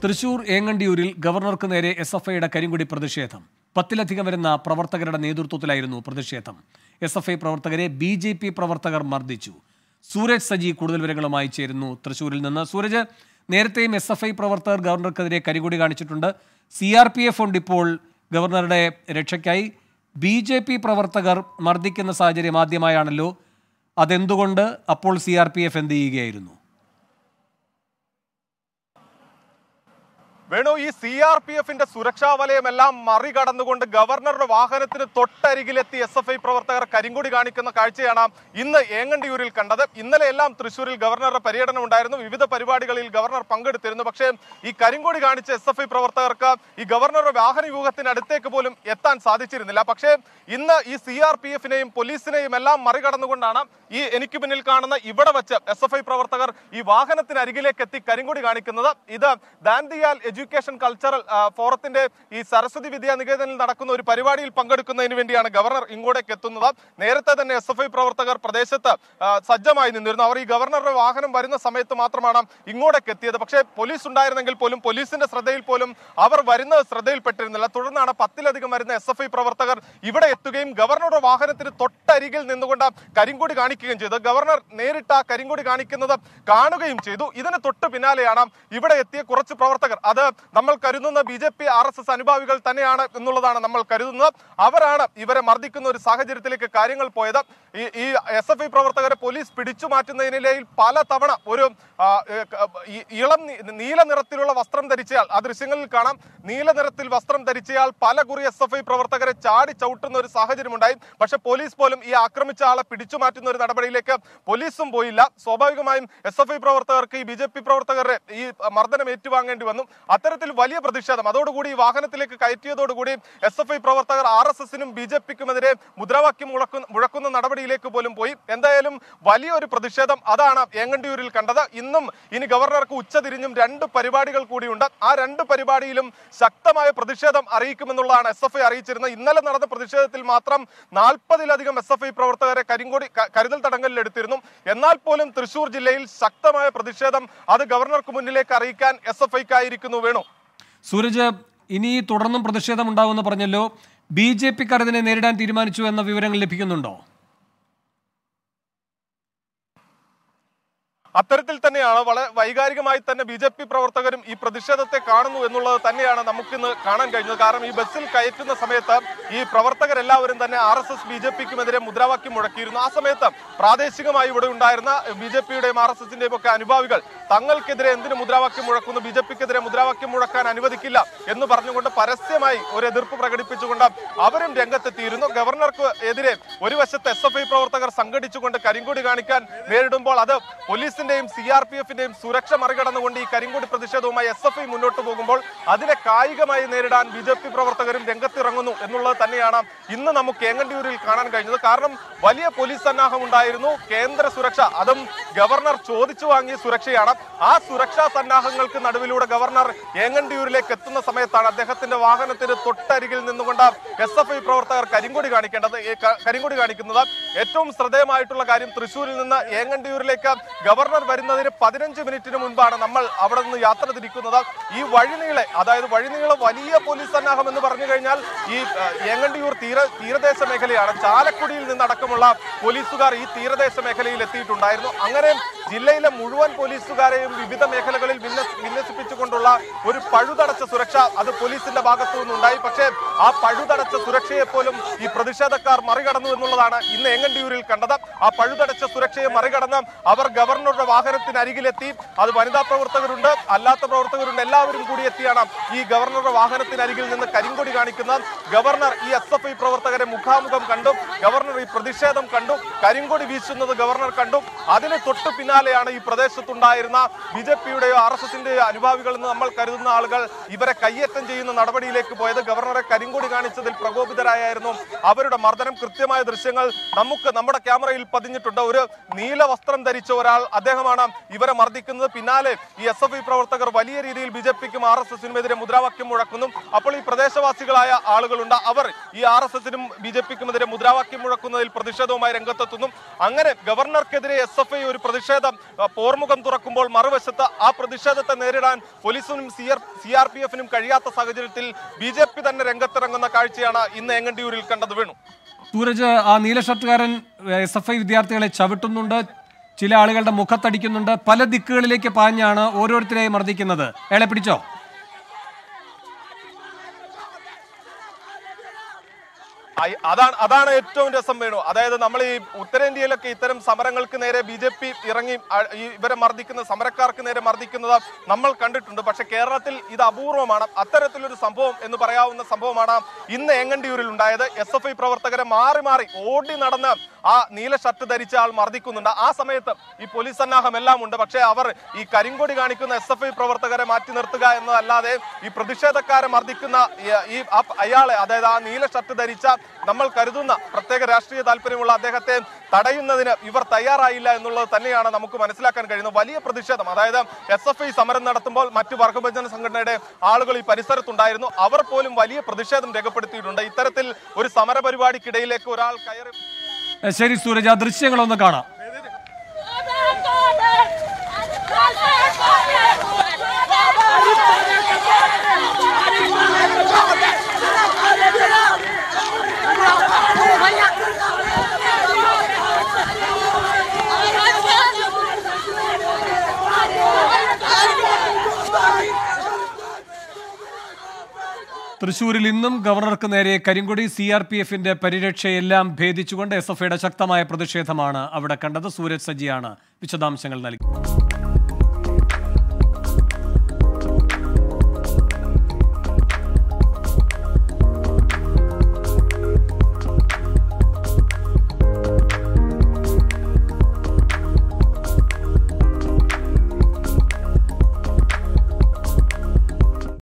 തൃശൂർ ഏങ്ങണ്ടിയൂരിൽ ഗവർണർക്ക് നേരെ S F ഐയുടെ കരിങ്കൊടി പ്രതിഷേധം പത്തിലധികം വരുന്ന പ്രവർത്തകരുടെ നേതൃത്വത്തിലായിരുന്നു പ്രതിഷേധം എസ് എഫ് ഐ പ്രവർത്തകരെ ബി ജെ പി പ്രവർത്തകർ മർദ്ദിച്ചു സൂരജ് സജി കൂടുതൽ വിവരങ്ങളുമായി ചേരുന്നു തൃശൂരിൽ നിന്ന് സൂരജ് നേരത്തെയും എസ് എഫ് ഐ പ്രവർത്തകർ ഗവർണർക്കെതിരെ കരിങ്കൊടി കാണിച്ചിട്ടുണ്ട് സി ആർ പി എഫ് ഉണ്ട് ഇപ്പോൾ ഗവർണറുടെ രക്ഷയ്ക്കായി ബി ജെ പി പ്രവർത്തകർ മർദ്ദിക്കുന്ന സാഹചര്യം ആദ്യമായാണല്ലോ അതെന്തുകൊണ്ട് അപ്പോൾ സി ആർ പി എഫ് എന്ത് ചെയ്യുകയായിരുന്നു വേണു ഈ സി ആർ പി എഫിന്റെ സുരക്ഷാ വലയമെല്ലാം മറികടന്നുകൊണ്ട് ഗവർണറുടെ വാഹനത്തിന് തൊട്ടരികിലെത്തി എസ് എഫ് ഐ പ്രവർത്തകർ കരിങ്കൊടി കാണിക്കുന്ന കാഴ്ചയാണ് ഇന്ന് ഏങ്ങണ്ടിയൂരിൽ കണ്ടത് ഇന്നലെ എല്ലാം തൃശൂരിൽ ഗവർണറുടെ പര്യടനം ഉണ്ടായിരുന്നു വിവിധ പരിപാടികളിൽ ഗവർണർ പങ്കെടുത്തിരുന്നു പക്ഷേ ഈ കരിങ്കൊടി കാണിച്ച എസ് എഫ് ഐ പ്രവർത്തകർക്ക് ഈ ഗവർണറുടെ വാഹന വ്യൂഹത്തിനടുത്തേക്ക് പോലും എത്താൻ സാധിച്ചിരുന്നില്ല പക്ഷേ ഇന്ന് ഈ സി ആർ പി എഫിനെയും പോലീസിനെയും എല്ലാം മറികടന്നുകൊണ്ടാണ് ഈ എനിക്ക് പിന്നിൽ കാണുന്ന ഇവിടെ വെച്ച് എസ് എഫ് ഐ പ്രവർത്തകർ ഈ വാഹനത്തിന് അരികിലേക്ക് എത്തി കരിങ്കൊടി കാണിക്കുന്നത് ഇത് ദാൻദിയാൽ എഡ്യൂക്കേഷൻ കൾച്ചറൽ ആ, ഫോറത്തിന്റെ ഈ സരസ്വതി വിദ്യാ നികേതനിൽ നടക്കുന്ന ഒരു പരിപാടിയിൽ പങ്കെടുക്കുന്നതിന് വേണ്ടിയാണ് ഗവർണർ ഇങ്ങോട്ടേക്ക് എത്തുന്നത് നേരത്തെ തന്നെ എസ് എഫ് ഐ പ്രവർത്തകർ പ്രദേശത്ത് ആ, സജ്ജമായി നിന്നിരുന്നു അവർ ഈ ഗവർണറുടെ വാഹനം വരുന്ന സമയത്ത് മാത്രമാണ് ഇങ്ങോട്ടേക്ക് എത്തിയത് പക്ഷേ പോലീസ് ഉണ്ടായിരുന്നെങ്കിൽ പോലും പോലീസിന്റെ ശ്രദ്ധയിൽ പോലും അവർ വരുന്നത് ശ്രദ്ധയിൽപ്പെട്ടിരുന്നില്ല തുടർന്നാണ് പത്തിലധികം വരുന്ന എസ് എഫ് ഐ പ്രവർത്തകർ ഇവിടെ എത്തുകയും ഗവർണറുടെ വാഹനത്തിന് തൊട്ടരികിൽ നിന്നുകൊണ്ട് കരിങ്കൊടി കാണിക്കുകയും ചെയ്തു ഗവർണർ നേരിട്ട് ആ കരിങ്കൊടി കാണിക്കുന്നത് കാണുകയും ചെയ്തു ഇതിന് തൊട്ട് പിന്നാലെയാണ് ഇവിടെ എത്തിയ കുറച്ച് പ്രവർത്തകർ അത് നമ്മൾ കരുതുന്ന B J P R S S അനുഭാവികൾ തന്നെയാണ് എന്നുള്ളതാണ് നമ്മൾ കരുതുന്നത് അവരാണ് ഇവരെ മർദ്ദിക്കുന്ന ഒരു സാഹചര്യത്തിലേക്ക് കാര്യങ്ങൾ പോയത് ഈ ഈ എസ് എഫ് ഐ പ്രവർത്തകരെ പോലീസ് പിടിച്ചു മാറ്റുന്നതിനിടയിൽ പല തവണ ഒരു ആ, ഏ, ക- ഈ- ഇളം നീ- നീല നിറത്തിലുള്ള വസ്ത്രം ധരിച്ചയാൾ ആ ദൃശ്യങ്ങളിൽ കാണാം നീല നിറത്തിൽ വസ്ത്രം ധരിച്ചയാൾ പല കുറി എസ് എഫ് ഐ പ്രവർത്തകരെ ചാടി ചവിട്ടുന്ന ഒരു സാഹചര്യമുണ്ടായി പക്ഷെ പോലീസ് പോലും ഈ ആക്രമിച്ച ആളെ പിടിച്ചു മാറ്റുന്ന ഒരു നടപടിയിലേക്ക് പോലീസും പോയില്ല സ്വാഭാവികമായും എസ് എഫ് ഐ പ്രവർത്തകർക്ക് ഈ ബി ജെ പി പ്രവർത്തകരെ ഈ മർദ്ദനം ഏറ്റുവാങ്ങേണ്ടി വന്നു അത്തരത്തിൽ വലിയ പ്രതിഷേധം അതോടുകൂടി ഈ വാഹനത്തിലേക്ക് കയറ്റിയതോടുകൂടി എസ് എഫ് ഐ പ്രവർത്തകർ ആർ എസ് എസിനും ബി ജെ പിക്കുമെതിരെ മുദ്രാവാക്യം മുഴക്കുന്ന മുഴക്കുന്ന നടപടിയിലേക്ക് പോലും പോയി എന്തായാലും വലിയൊരു പ്രതിഷേധം അതാണ് ഏങ്ങണ്ടിയൂരിൽ കണ്ടത് ഇന്നും ഇനി ഗവർണർക്ക് ഉച്ചതിരിഞ്ഞും രണ്ട് പരിപാടികൾ കൂടിയുണ്ട് ആ രണ്ട് പരിപാടിയിലും ശക്തമായ പ്രതിഷേധം അറിയിക്കുമെന്നുള്ളതാണ് എസ് എഫ് ഐ അറിയിച്ചിരുന്നത് ഇന്നലെ നടന്ന പ്രതിഷേധത്തിൽ മാത്രം നാൽപ്പതിലധികം എസ് എഫ് ഐ പ്രവർത്തകരെ കരിങ്കോടി ക- കരുതൽ തടങ്കലിൽ എടുത്തിരുന്നു എന്നാൽ പോലും തൃശൂർ ജില്ലയിൽ ശക്തമായ പ്രതിഷേധം അത് ഗവർണർക്ക് മുന്നിലേക്ക് അറിയിക്കാൻ എസ് എഫ് ഐക്കായിരിക്കുന്നു വേണു സൂരജ് ഇനി തുടർന്നും പ്രതിഷേധം ഉണ്ടാവുമെന്ന് പറഞ്ഞല്ലോ ബി ജെ പിക്കാർ ഇതിനെ നേരിടാൻ തീരുമാനിച്ചു എന്ന വിവരങ്ങൾ ലഭിക്കുന്നുണ്ടോ അത്തരത്തിൽ തന്നെയാണ് വളരെ വൈകാരികമായി തന്നെ ബി ജെ പി പ്രവർത്തകരും ഈ പ്രതിഷേധത്തെ കാണുന്നു എന്നുള്ളത് തന്നെയാണ് നമുക്കിന്ന് കാണാൻ കഴിഞ്ഞത് കാരണം ഈ ബസ്സിൽ കയറ്റുന്ന സമയത്ത് ഈ പ്രവർത്തകരെല്ലാവരും തന്നെ R S S B J പിക്കുമെതിരെ മുദ്രാവാക്യം മുഴക്കിയിരുന്നു ആ സമയത്ത് പ്രാദേശികമായി ഇവിടെ ഉണ്ടായിരുന്ന ബി ജെ പിയുടെയും ആർ എസ് എസിന്റെയും ഒക്കെ അനുഭാവികൾ തങ്ങൾക്കെതിരെ എന്തിന് മുദ്രാവാക്യം മുഴക്കുന്നു ബി ജെ പിക്കെതിരെ മുദ്രാവാക്യം മുഴക്കാൻ അനുവദിക്കില്ല എന്ന് പറഞ്ഞുകൊണ്ട് പരസ്യമായി ഒരു എതിർപ്പ് പ്രകടിപ്പിച്ചുകൊണ്ട് അവരും രംഗത്തെത്തിയിരുന്നു ഗവർണർക്ക് എതിരെ ഒരു വശത്ത് എസ് എഫ് ഐ പ്രവർത്തകർ സംഘടിച്ചുകൊണ്ട് കരിങ്കൊടി കാണിക്കാൻ നേരിടുമ്പോൾ അത് പോലീസിന്റെയും സി ആർ പി എഫിന്റെയും സുരക്ഷ മറികടന്നുകൊണ്ട് ഈ കരിങ്കൊടി പ്രതിഷേധവുമായി എസ് എഫ് ഐ മുന്നോട്ട് പോകുമ്പോൾ അതിനെ കായികമായി നേരിടാൻ ബി ജെ പി പ്രവർത്തകരും രംഗത്തിറങ്ങുന്നു എന്നുള്ളത് തന്നെയാണ് ഇന്ന് നമുക്ക് ഏങ്ങണ്ടിയൂരിൽ കാണാൻ കഴിഞ്ഞത് കാരണം വലിയ പോലീസ് സന്നാഹം ഉണ്ടായിരുന്നു കേന്ദ്ര സുരക്ഷ അതും ഗവർണർ ചോദിച്ചു വാങ്ങിയ സുരക്ഷയാണ് ആ സുരക്ഷാ സന്നാഹങ്ങൾക്ക് നടുവിലൂടെ ഗവർണർ ഏങ്ങണ്ടിയൂരിലേക്ക് എത്തുന്ന സമയത്താണ് അദ്ദേഹത്തിന്റെ വാഹനത്തിന് തൊട്ടരികിൽ നിന്നുകൊണ്ട് എസ് എഫ് ഐ പ്രവർത്തകർ കരിങ്കൊടി കാണിക്കേണ്ടത് ഈ ക- കരിങ്കൊടി കാണിക്കുന്നത് ഏറ്റവും ശ്രദ്ധേയമായിട്ടുള്ള കാര്യം തൃശ്ശൂരിൽ നിന്ന് ഏങ്ങണ്ടിയൂരിലേക്ക് ഗവർണർ വരുന്നതിന് പതിനഞ്ച് മിനിറ്റിന് മുൻപാണ് നമ്മൾ അവിടെ നിന്ന് യാത്ര തിരിക്കുന്നത് ഈ വഴിനീളെ അതായത് വഴിനീളെ വലിയ പോലീസ് സന്നാഹം എന്ന് പറഞ്ഞു കഴിഞ്ഞാൽ ഈ ആ, ഏങ്ങണ്ടിയൂർ തീര തീരദേശ മേഖലയാണ് ചാലക്കുടിയിൽ നിന്നടക്കമുള്ള പോലീസുകാർ ഈ തീരദേശ മേഖലയിൽ എത്തിയിട്ടുണ്ടായിരുന്നു അങ്ങനെ ജില്ലയിലെ മുഴുവൻ പോലീസുകാരെയും വിവിധ മേഖലകളിൽ വിന്യസ് വിന്യസിപ്പിച്ചുകൊണ്ടുള്ള ഒരു പഴുതടച്ച സുരക്ഷ അത് പോലീസിന്റെ ഭാഗത്തു നിന്നുണ്ടായി പക്ഷേ ആ പഴുതടച്ച സുരക്ഷയെ പോലും ഈ പ്രതിഷേധക്കാർ മറികടന്നു എന്നുള്ളതാണ് ഇന്ന് ഏങ്ങണ്ടിയൂരിൽ കണ്ടത് ആ പഴുതടച്ച സുരക്ഷയെ മറികടന്ന് അവർ ഗവർണറുടെ വാഹനത്തിനരികിലെത്തി അത് വനിതാ പ്രവർത്തകരുണ്ട് അല്ലാത്ത പ്രവർത്തകരുണ്ട് എല്ലാവരും കൂടി എത്തിയാണ് ഈ ഗവർണറുടെ വാഹനത്തിനരികിൽ നിന്ന് കരിങ്കൊടി കാണിക്കുന്നത് ഗവർണർ ഈ എസ് എഫ് ഐ പ്രവർത്തകരെ മുഖാമുഖം കണ്ടു ഗവർണർ ഈ പ്രതിഷേധം കണ്ടു കരിങ്കൊടി വീശുന്നത് ഗവർണർ കണ്ടു അതിന് തൊട്ടു പിന്നാലെയാണ് ഈ പ്രദേശത്തുണ്ടായിരുന്ന ബി ജെ പിയുടെയോ ആർ എസ് എസിന്റെയോ അനുഭാവികൾ എന്ന് നമ്മൾ കരുതുന്ന ആളുകൾ ഇവരെ കയ്യേറ്റം ചെയ്യുന്ന നടപടിയിലേക്ക് പോയത് ഗവർണറെ കരിങ്കൊടി കാണിച്ചതിൽ പ്രകോപിതരായിരുന്നു അവരുടെ മർദ്ദനം കൃത്യമായ ദൃശ്യങ്ങൾ നമുക്ക് നമ്മുടെ ക്യാമറയിൽ പതിഞ്ഞിട്ടുണ്ട് ഒരു നീല വസ്ത്രം ധരിച്ച ഒരാൾ അദ്ദേഹമാണ് ഇവരെ മർദ്ദിക്കുന്നത് പിന്നാലെ ഈ എസ് എഫ് ഐ പ്രവർത്തകർ വലിയ രീതിയിൽ ബി ജെ പിക്കും ആർ എസ് എസിനുമെതിരെ മുദ്രാവാക്യം മുഴക്കുന്നു അപ്പോൾ ഈ പ്രദേശവാസികളായ ആളുകളുണ്ട് അവർ ഈ ആർ എസ് എസിനും ബി ജെ പിക്കുമെതിരെ മുദ്രാവാക്യം മുഴക്കുന്നതിൽ പ്രതിഷേധവുമായി രംഗത്തെത്തുന്നു അങ്ങനെ ഗവർണർക്കെതിരെ എസ് എഫ് ഐ ഒരു പ്രതിഷേധ പ്രതിഷേധം ആ, പോർമുഖം തുറക്കുമ്പോൾ മറുവശത്ത് ആ പ്രതിഷേധത്തെ നേരിടാൻ പോലീസിനും C R C R P എഫിനും കഴിയാത്ത സാഹചര്യത്തിൽ ബി ജെ പി തന്നെ രംഗത്തിറങ്ങുന്ന കാഴ്ചയാണ് ഇന്ന് ഏങ്ങണ്ടിയൂരിൽ കണ്ടത് വേണു സൂരജ് ആ നീല ഷർട്ടുകാരൻ എസ് എഫ് ഐ വിദ്യാർത്ഥികളെ ചവിട്ടുന്നുണ്ട് ചില ആളുകളുടെ മുഖത്തടിക്കുന്നുണ്ട് പല ദിക്കുകളിലേക്ക് പാഞ്ഞാണ് ഓരോരുത്തരെയും മർദ്ദിക്കുന്നത് അയാളെ പിടിച്ചോ അയ്- അതാണ് അതാണ് ഏറ്റവും രസം വേണു അതായത് നമ്മൾ ഈ ഉത്തരേന്ത്യയിലൊക്കെ ഇത്തരം സമരങ്ങൾക്ക് നേരെ ബി ജെ പി ഇറങ്ങി അ- ഈ ഇവരെ മർദ്ദിക്കുന്ന സമരക്കാർക്ക് നേരെ മർദ്ദിക്കുന്നത് നമ്മൾ കണ്ടിട്ടുണ്ട് പക്ഷെ കേരളത്തിൽ ഇത് അപൂർവമാണ് അത്തരത്തിലൊരു സംഭവം എന്ന് പറയാവുന്ന സംഭവമാണ് ഇന്ന് ഏങ്ങണ്ടിയൂരിൽ ഉണ്ടായത് എസ് എഫ് ഐ പ്രവർത്തകരെ മാറി മാറി ഓടി നടന്ന് ആ നീല ഷർട്ട് ധരിച്ച ആൾ മർദ്ദിക്കുന്നുണ്ട് ആ സമയത്ത് ഈ പോലീസ് സന്നാഹം എല്ലാം ഉണ്ട് പക്ഷേ അവർ ഈ കരിങ്കൊടി കാണിക്കുന്ന എസ് എഫ് ഐ പ്രവർത്തകരെ മാറ്റി നിർത്തുക എന്നതല്ലാതെ ഈ പ്രതിഷേധക്കാരെ മർദ്ദിക്കുന്ന ഈ- ഈ ആ- അയാളെ അതായത് ആ നീല ഷർട്ട് ധരിച്ച നമ്മൾ കരുതുന്ന പ്രത്യേക രാഷ്ട്രീയ താല്പര്യമുള്ള അദ്ദേഹത്തെ തടയുന്നതിന് ഇവർ തയ്യാറായില്ല എന്നുള്ളത് തന്നെയാണ് നമുക്ക് മനസ്സിലാക്കാൻ കഴിയുന്നത് വലിയ പ്രതിഷേധം അതായത് എസ് എഫ് ഐ സമരം നടത്തുമ്പോൾ മറ്റു വർഗബജന സംഘടനയുടെ ആളുകൾ ഈ പരിസരത്തുണ്ടായിരുന്നു അവർ പോലും വലിയ പ്രതിഷേധം രേഖപ്പെടുത്തിയിട്ടുണ്ട് ഇത്തരത്തിൽ ഒരു സമര പരിപാടിക്കിടയിലേക്ക് ഒരാൾ കയറി ഏ, ശരി സൂരജ് ആ ദൃശ്യങ്ങളൊന്ന് കാണാം തൃശൂരിൽ ഇന്നും ഗവർണർക്ക് നേരെ കരിങ്കൊടി സി ആർ പി എഫിന്റെ പരിരക്ഷയെല്ലാം ഭേദിച്ചുകൊണ്ട് എസ് എഫ് ഐയുടെ ശക്തമായ പ്രതിഷേധമാണ് അവിടെ കണ്ടത് സൂരജ് സജിയാണ് വിശദാംശങ്ങൾ നൽകി